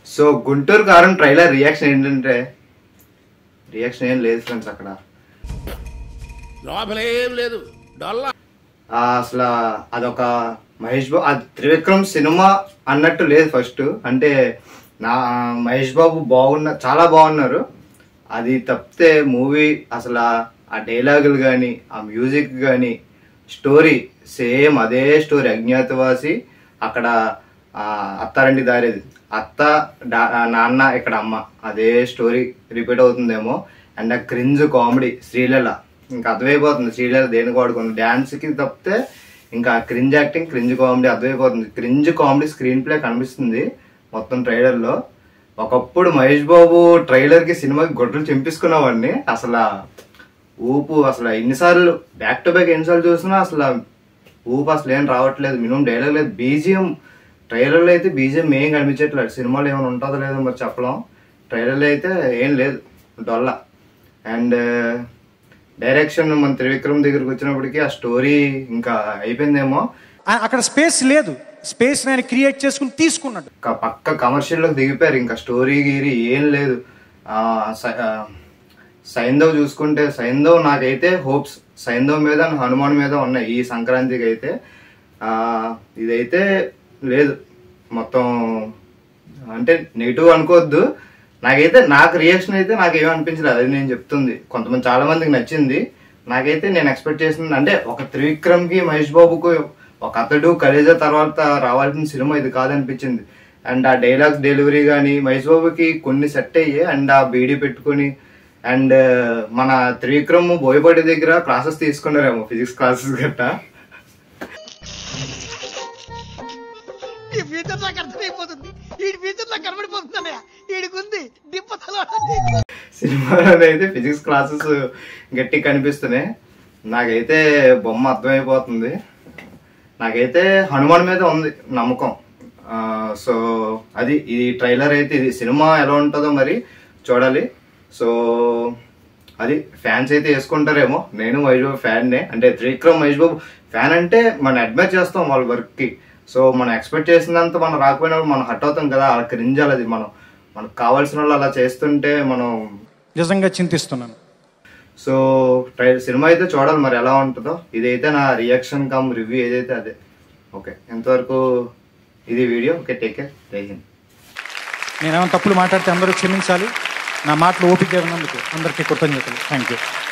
so Guntur కారం trailer reaction ఏంటంటే reaction ఏం లేదు ఫ్రెండ్స్ అక్కడ లోపలేం లేదు డొల్లా ఆ, అసలు అదొక మహేష్ బాబు అది త్రివిక్రమ్ సినిమా అన్నట్టు లేదు ఫస్ట్ అంటే నా మహేష్ బాబు బాగున్న చాలా బాగున్నారు అది తప్పితే మూవీ అసలు ఆ- ఆ డైలాగులు కానీ ఆ మ్యూజిక్ కానీ స్టోరీ సేమ్ అదే స్టోరీ అజ్ఞాతవాసి అక్కడ ఆ, అత్తారండి దారేది అత్త డా- ఆ, నాన్న ఇక్కడ అమ్మ అదే స్టోరీ రిపీట్ అవుతుందేమో అండ్ ఆ క్రింజ్ కామెడీ శ్రీలీల ఇంకా అర్థమైపోతుంది శ్రీలీల దేనికి వాడుకుంది డాన్స్ కి తప్పితే ఇంకా క్రింజ్ యాక్టింగ్ క్రింజ్ కామెడీ అర్థమైపోతుంది క్రింజ్ కామెడీ స్క్రీన్ ప్లే కనిపిస్తుంది మొత్తం ట్రైలర్ లో ఒకప్పుడు మహేష్ బాబు ట్రైలర్ కి సినిమాకి గొడ్డలు చెంపించుకున్నవాడిని అసలు ఊపు అసలు ఎన్నిసార్లు బ్యాక్ టు బ్యాక్ ఎన్నిసార్లు చూసినా అసలు ఊపు అసలు ఏం రావట్లేదు మినిమం డైలాగ్ లేదు బీజిఎం ట్రైలర్లో అయితే బీజిఎం ఏం కనిపించట్లేదు సినిమాలో ఏమైనా ఉంటుందో లేదో మరి చెప్పలేం ట్రైలర్లో అయితే ఏం లేదు డొల్ల అండ్ డైరెక్షన్ మన త్రివిక్రమ్ దగ్గరికి వచ్చినప్పటికీ ఆ స్టోరీ ఇంకా అయిపోయిందేమో ఆ- అక్కడ స్పేస్ లేదు స్పేస్ నేను క్రియేట్ చేసుకుని తీసుకున్నాడు ఒక పక్క కమర్షియల్లోకి దిగిపోయారు ఇంకా స్టోరీ గీరి ఏం లేదు ఆ, సై- ఆ, సైంధవ్ చూసుకుంటే సైంధవ్ నాకైతే హోప్స్ సైంధవ్ మీద హనుమాన్ మీద ఉన్నాయి ఈ సంక్రాంతికి అయితే ఆ, ఇదైతే లేదు మొత్తం అంటే నెగిటివ్ అనుకోవద్దు నాకైతే నాకు రియాక్షన్ అయితే నాకు ఏమీ అనిపించలేదు అది నేను చెప్తుంది కొంతమంది చాలా మందికి నచ్చింది నాకైతే నేను ఎక్స్పెక్ట్ చేసింది అంటే ఒక త్రివిక్రమ్ కి మహేష్ బాబుకు ఒక అతడు కలేజా తర్వాత రావాల్సిన సినిమా ఇది కాదనిపించింది అండ్ ఆ డైలాగ్స్ డెలివరీ కానీ మహేష్ బాబుకి కొన్ని సెట్ అయ్యాయి అండ్ ఆ బీడీ పెట్టుకొని అండ్ మన త్రివిక్రమ్ బోయపాటి దగ్గర క్లాసెస్ తీసుకున్నారేమో ఫిజిక్స్ క్లాసెస్ గట్టా ఈ ఫ్యూచర్ నాకు అర్థమైపోతుంది ఈ ఫ్యూచర్ నాకు కనబడిపోతుందన్నయ్య ఈడికుంది దిప్పతలో సినిమాలో అయితే ఫిజిక్స్ క్లాసెస్ గట్టి కనిపిస్తున్నాయి నాకైతే బొమ్మ అర్థమైపోతుంది నాకైతే హనుమాన్ మీద ఉంది నమ్మకం ఆ, సో అది ఈ ట్రైలర్ అయితే ఇది సినిమా ఎలా ఉంటుందో మరి చూడాలి సో అది ఫ్యాన్స్ అయితే వేసుకుంటారేమో నేను మహేష్ బాబు ఫ్యాన్నే అంటే త్రివిక్రమ్ మహేష్ బాబు ఫ్యాన్ అంటే మనం అడ్మైర్ చేస్తాం వాళ్ళ వర్క్కి సో మనం ఎక్స్పెక్ట్ చేసినంత మనం రాకపోయినప్పుడు మనం హట్ అవుతాం కదా అలా క్రింజాలి అది మనం మనకు కావాల్సిన వాళ్ళు అలా చేస్తుంటే మనం నిజంగా చింతిస్తున్నాను సో ట్రై సినిమా అయితే చూడాలి మరి ఎలా ఉంటుందో ఇదైతే నా రియాక్షన్ కమ్ రివ్యూ ఏదైతే అదే ఓకే ఎంతవరకు ఇది వీడియో ఓకే టేక్ కేర్ జై హింద్ నేనేమైనా తప్పులు మాట్లాడితే అందరూ క్షమించాలి నా మాటలు ఓపిక ఉన్నందుకు అందరికీ కృతజ్ఞతలు థ్యాంక్ యూ